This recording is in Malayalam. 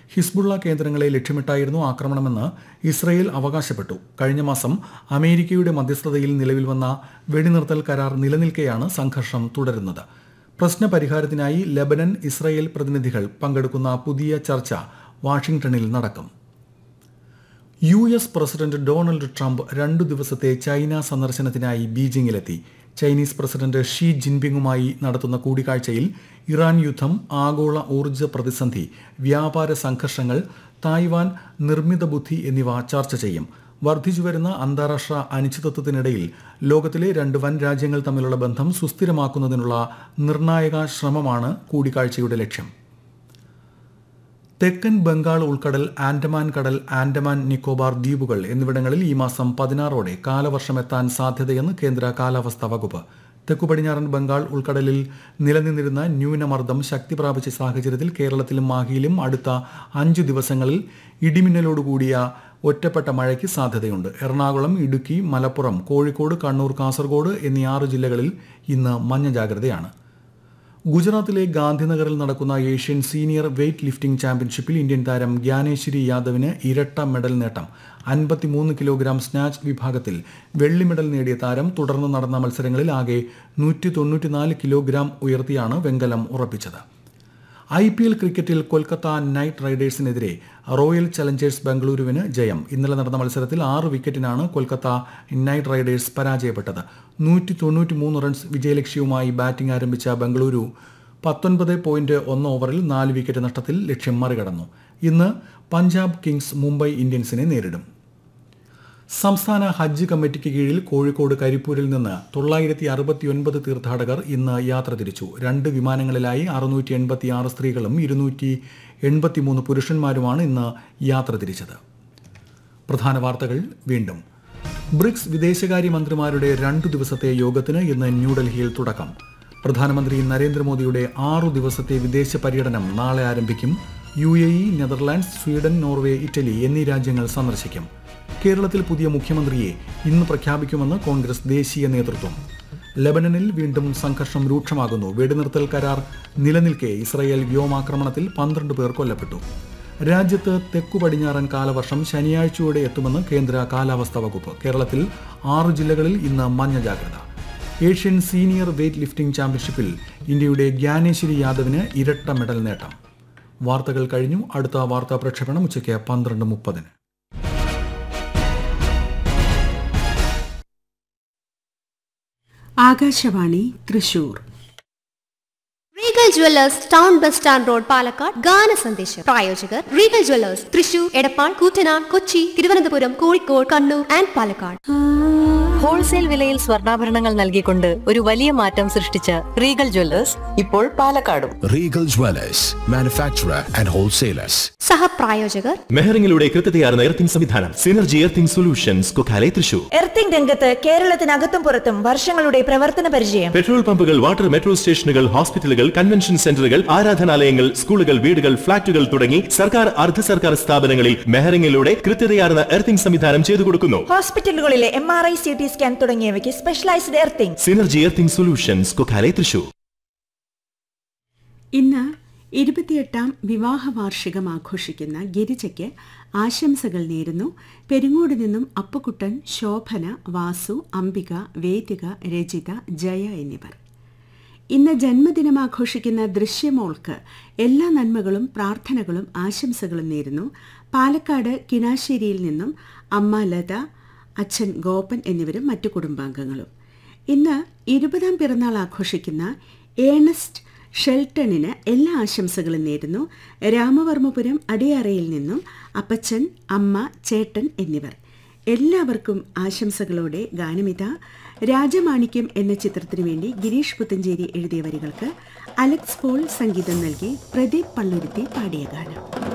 ഹിസ്ബുള്ള കേന്ദ്രങ്ങളെ ലക്ഷ്യമിട്ടായിരുന്നു ആക്രമണമെന്ന് ഇസ്രയേൽ അവകാശപ്പെട്ടു കഴിഞ്ഞ മാസം അമേരിക്കയുടെ മധ്യസ്ഥതയിൽ നിലവിൽ വന്ന വെടിനിർത്തൽ കരാർ നിലനിൽക്കെയാണ് സംഘർഷം തുടരുന്നത് പ്രശ്ന പരിഹാരത്തിനായി ലബനൻ ഇസ്രയേൽ പ്രതിനിധികൾ പങ്കെടുക്കുന്ന പുതിയ ചർച്ച വാഷിംഗ്ടണിൽ നടക്കും U S president Donald Trump രണ്ടു ദിവസത്തെ ചൈന സന്ദർശനത്തിനായി ബീജിംഗിലെത്തി ചൈനീസ് പ്രസിഡന്റ് ഷീ ജിൻപിങ്ങുമായി നടത്തുന്ന കൂടിക്കാഴ്ചയിൽ ഇറാൻ യുദ്ധം ആഗോള ഊർജ്ജ പ്രതിസന്ധി വ്യാപാര സംഘർഷങ്ങൾ തായ്വാൻ നിർമ്മിത ബുദ്ധി എന്നിവ ചർച്ച ചെയ്യും വർദ്ധിച്ചുവരുന്ന അന്താരാഷ്ട്ര അനിശ്ചിതത്വത്തിനിടയിൽ ലോകത്തിലെ രണ്ട് വൻ രാജ്യങ്ങൾ തമ്മിലുള്ള ബന്ധം സുസ്ഥിരമാക്കുന്നതിനുള്ള നിർണായക ശ്രമമാണ് കൂടിക്കാഴ്ചയുടെ ലക്ഷ്യം തെക്കൻ ബംഗാൾ ഉൾക്കടൽ ആൻഡമാൻ കടൽ ആൻഡമാൻ നിക്കോബാർ ദ്വീപുകൾ എന്നിവിടങ്ങളിൽ ഈ മാസം പതിനാറോടെ കാലവർഷമെത്താൻ സാധ്യതയെന്ന് കേന്ദ്ര കാലാവസ്ഥാ വകുപ്പ് തെക്കു പടിഞ്ഞാറൻ ബംഗാൾ ഉൾക്കടലിൽ നിലനിന്നിരുന്ന ന്യൂനമർദ്ദം ശക്തി പ്രാപിച്ച സാഹചര്യത്തിൽ കേരളത്തിലും മാഹിയിലും അടുത്ത അഞ്ചു ദിവസങ്ങളിൽ ഇടിമിന്നലോടുകൂടിയ ഒറ്റപ്പെട്ട മഴയ്ക്ക് സാധ്യതയുണ്ട് എറണാകുളം ഇടുക്കി മലപ്പുറം കോഴിക്കോട് കണ്ണൂർ കാസർഗോഡ് എന്നീ ആറ് ജില്ലകളിൽ ഇന്ന് മഞ്ഞ ജാഗ്രതയാണ് ഗുജറാത്തിലെ ഗാന്ധിനഗറിൽ നടക്കുന്ന ഏഷ്യൻ സീനിയർ വെയ്റ്റ് ലിഫ്റ്റിംഗ് ചാമ്പ്യൻഷിപ്പിൽ ഇന്ത്യൻ താരം ജ്ഞാനേശ്വരി യാദവിന് ഇരട്ട മെഡൽ നേട്ടം അൻപത്തിമൂന്ന് കിലോഗ്രാം സ്നാച്ച് വിഭാഗത്തിൽ വെള്ളി മെഡൽ നേടിയ താരം തുടർന്ന് നടന്ന മത്സരങ്ങളിൽ ആകെ നൂറ്റി തൊണ്ണൂറ്റിനാല് കിലോഗ്രാം ഉയർത്തിയാണ് വെങ്കലം ഉറപ്പിച്ചത് ഐ പി എൽ ക്രിക്കറ്റിൽ കൊൽക്കത്ത നൈറ്റ് റൈഡേഴ്സിനെതിരെ റോയൽ ചലഞ്ചേഴ്സ് ബംഗളൂരുവിന് ജയം ഇന്നലെ നടന്ന മത്സരത്തിൽ ആറ് വിക്കറ്റിനാണ് കൊൽക്കത്ത നൈറ്റ് റൈഡേഴ്സ് പരാജയപ്പെട്ടത് നൂറ്റി തൊണ്ണൂറ്റി മൂന്ന് റൺസ് വിജയലക്ഷ്യവുമായി ബാറ്റിംഗ് ആരംഭിച്ച ബംഗളൂരു പത്തൊൻപത് പോയിന്റ് ഒന്ന് ഓവറിൽ നാല് വിക്കറ്റ് നഷ്ടത്തിൽ ലക്ഷ്യം മറികടന്നു ഇന്ന് പഞ്ചാബ് കിങ്സ് മുംബൈ ഇന്ത്യൻസിനെ നേരിടും സംസ്ഥാന ഹജ്ജ് കമ്മിറ്റിക്ക് കീഴിൽ കോഴിക്കോട് കരിപ്പൂരിൽ നിന്ന് തൊള്ളായിരത്തി അറുപത്തിയൊൻപത് തീർത്ഥാടകർ ഇന്ന് യാത്ര തിരിച്ചു രണ്ട് വിമാനങ്ങളിലായി അറുന്നൂറ്റി എൺപത്തിയാറ് സ്ത്രീകളും ഇരുന്നൂറ്റി എൺപത്തിമൂന്ന് പുരുഷന്മാരുമാണ് ഇന്ന് യാത്ര തിരിച്ചത് പ്രധാന വാർത്തകൾ വീണ്ടും ബ്രിക്സ് വിദേശകാര്യമന്ത്രിമാരുടെ രണ്ടു ദിവസത്തെ യോഗത്തിന് ഇന്ന് ന്യൂഡൽഹിയിൽ തുടക്കം പ്രധാനമന്ത്രി നരേന്ദ്രമോദിയുടെ ആറു ദിവസത്തെ വിദേശ പര്യടനം നാളെ ആരംഭിക്കും U A E Netherlands Sweden Norway Italy എന്നീ രാജ്യങ്ങൾ സന്ദർശിക്കും കേരളത്തിൽ പുതിയ മുഖ്യമന്ത്രിയെ ഇന്ന് പ്രഖ്യാപിക്കുമെന്ന് കോൺഗ്രസ് ദേശീയ നേതൃത്വം ലബനനിൽ വീണ്ടും സംഘർഷം രൂക്ഷമാകുന്നു വെടിനിർത്തൽ കരാർ നിലനിൽക്കെ ഇസ്രയേൽ വ്യോമാക്രമണത്തിൽ പന്ത്രണ്ട് പേർ കൊല്ലപ്പെട്ടു രാജ്യത്ത് തെക്കു പടിഞ്ഞാറൻ കാലവർഷം ശനിയാഴ്ചയോടെ എത്തുമെന്ന് കേന്ദ്ര കാലാവസ്ഥാ വകുപ്പ് കേരളത്തിൽ ആറ് ജില്ലകളിൽ ഇന്ന് മഞ്ഞ ജാഗ്രത ഏഷ്യൻ സീനിയർ വെയ്റ്റ് ലിഫ്റ്റിംഗ് ചാമ്പ്യൻഷിപ്പിൽ ഇന്ത്യയുടെ ജ്ഞാനേശ്വരി യാദവിന് ഇരട്ട മെഡൽ നേട്ടം വാർത്തകൾ കഴിഞ്ഞു അടുത്ത വാർത്താ പ്രക്ഷേപണം ഉച്ചയ്ക്ക് പന്ത്രണ്ട് മുപ്പതിന് Akashvani Thrissur Regal Jewellers town bus stand road Palakkad ഗാന സന്ദേശം പ്രായോജകർ Regal Jewellers Thrissur Edappal Koottanad Kochi Thiruvananthapuram Kozhikode Kannur and Palakkad wholesale വിലയിൽ സ്വർണ്ണാഭരണങ്ങൾ നൽകിക്കൊണ്ട് ഒരു വലിയ മാറ്റം സൃഷ്ടിച്ച റീഗൽ ജ്വല്ലേഴ്സ് ഇപ്പോൾ പാലക്കാടും Regal Dwellers, manufacturer and wholesalers. സഹപ്രായോജകർ മെഹറിംഗിലൂടെ കൃത്യതയാർന്ന എർത്തിംഗ് സംവിധാനം Synergy Earthing Solutions Kokkale Thrissur earthing രംഗത്ത് കേരളത്തിനകത്തും പുറത്തും വർഷങ്ങളുടെ പ്രവർത്തന പരിചയം പെട്രോൾ പമ്പുകൾ വാട്ടർ മെട്രോ സ്റ്റേഷനുകൾ ഹോസ്പിറ്റലുകൾ കൺവെൻഷൻ സെന്ററുകൾ ആരാധനാലയങ്ങൾ സ്കൂളുകൾ വീടുകൾ ഫ്ളാറ്റുകൾ തുടങ്ങി സർക്കാർ അർദ്ധ സർക്കാർ സ്ഥാപനങ്ങളിൽ മെഹറിംഗിലൂടെ കൃത്യതയാർന്ന എർത്തിംഗ് സംവിധാനം ചെയ്തു കൊടുക്കുന്നു ഹോസ്പിറ്റലുകളിലെ M R I C T scan തുടങ്ങിയവയ്ക്ക് specialised earthing Synergy Earthing Solutions Kokkale Thrissur ഇന്ന് ഇരുപത്തിയെട്ടാം വിവാഹ വാർഷികം ആഘോഷിക്കുന്ന ഗിരിജയ്ക്ക് ആശംസകൾ നേരുന്നു പെരുങ്ങോട് നിന്നും അപ്പുക്കുട്ടൻ ശോഭന വാസു അംബിക വേദിക രജിത ജയ എന്നിവർ ഇന്ന് ജന്മദിനം ആഘോഷിക്കുന്ന ദൃശ്യമോൾക്ക് എല്ലാ നന്മകളും പ്രാർത്ഥനകളും ആശംസകളും നേരുന്നു പാലക്കാട് കിണാശ്ശേരിയിൽ നിന്നും അമ്മ ലത അച്ഛൻ ഗോപൻ എന്നിവരും മറ്റു കുടുംബാംഗങ്ങളും ഇന്ന് ഇരുപതാം പിറന്നാൾ ആഘോഷിക്കുന്ന ഏണസ്റ്റ് ഷെൽട്ടണിന് എല്ലാ ആശംസകളും നേരുന്നു രാമവർമ്മപുരം അടിയറയിൽ നിന്നും അപ്പച്ചൻ അമ്മ ചേട്ടൻ എന്നിവർ എല്ലാവർക്കും ആശംസകളോടെ ഗാനമിത രാജമാണിക്യം എന്ന ചിത്രത്തിനു വേണ്ടി ഗിരീഷ് പുത്തഞ്ചേരി എഴുതിയ വരികൾക്ക് അലക്സ് പോൾ സംഗീതം നൽകി പ്രദീപ് പള്ളുരുത്തി പാടിയ ഗാനം